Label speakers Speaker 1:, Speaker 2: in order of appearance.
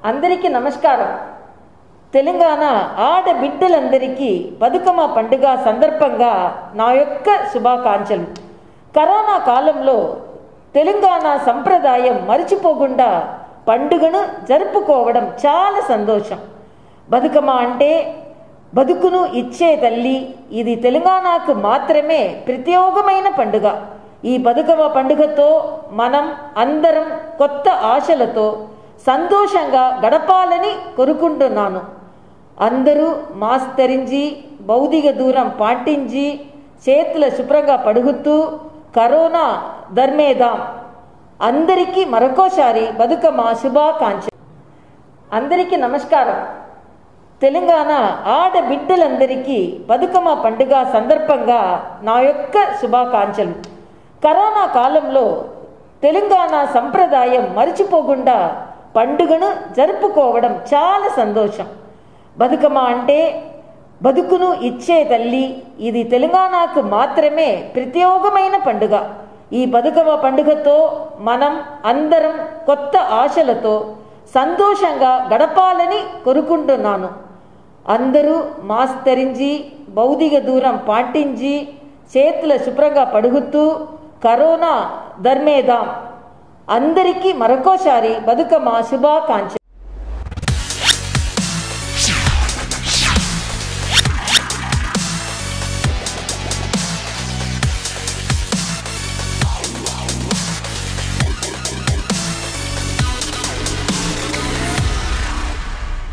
Speaker 1: అందరికీ నమస్కారం తెలంగాణ ఆడబిడ్డలందరికీ బతుకమ్మ పండుగ సందర్భంగా నా యొక్క శుభాకాంక్షలు కరోనా కాలంలో తెలంగాణ సంప్రదాయం మరిచిపోకుండా పండుగను జరుపుకోవడం చాలా సంతోషం బతుకమ్మ అంటే బతుకును ఇచ్చే తల్లి ఇది తెలంగాణకు మాత్రమే ప్రత్యేకమైన పండుగ ఈ బతుకమ్మ పండుగతో మనం అందరం కొత్త ఆశలతో సంతోషంగా గడపాలని కోరుకుంటున్నాను అందరూ మాస్క్ ధరించి భౌతిక దూరం పాటించి చేతుల శుభ్రంగా పడుగుతూ కరోనా ధర్మేదాం అందరికీ మరొకసారి బతుకమ్మ శుభాకాంక్ష అందరికీ నమస్కారం తెలంగాణ ఆడబిడ్డలందరికీ బతుకమ్మ పండుగ సందర్భంగా నా యొక్క శుభాకాంక్షలు కరోనా కాలంలో తెలంగాణ సంప్రదాయం మరిచిపోకుండా పండుగను జరుపుకోవడం చాలా సంతోషం బతుకమ్మ అంటే బతుకును ఇచ్చే తల్లి ఇది తెలంగాణకు మాత్రమే ప్రత్యేకమైన పండుగ ఈ బతుకమ్మ పండుగతో మనం అందరం కొత్త ఆశలతో సంతోషంగా గడపాలని కోరుకుంటున్నాను అందరూ మాస్క్ ధరించి భౌతిక దూరం పాటించి చేతుల శుభ్రంగా పడుగుతూ కరోనా ధర్మేదాం అందరికీ మరొకసారి బతుకమ్మ శుభాకాంక్ష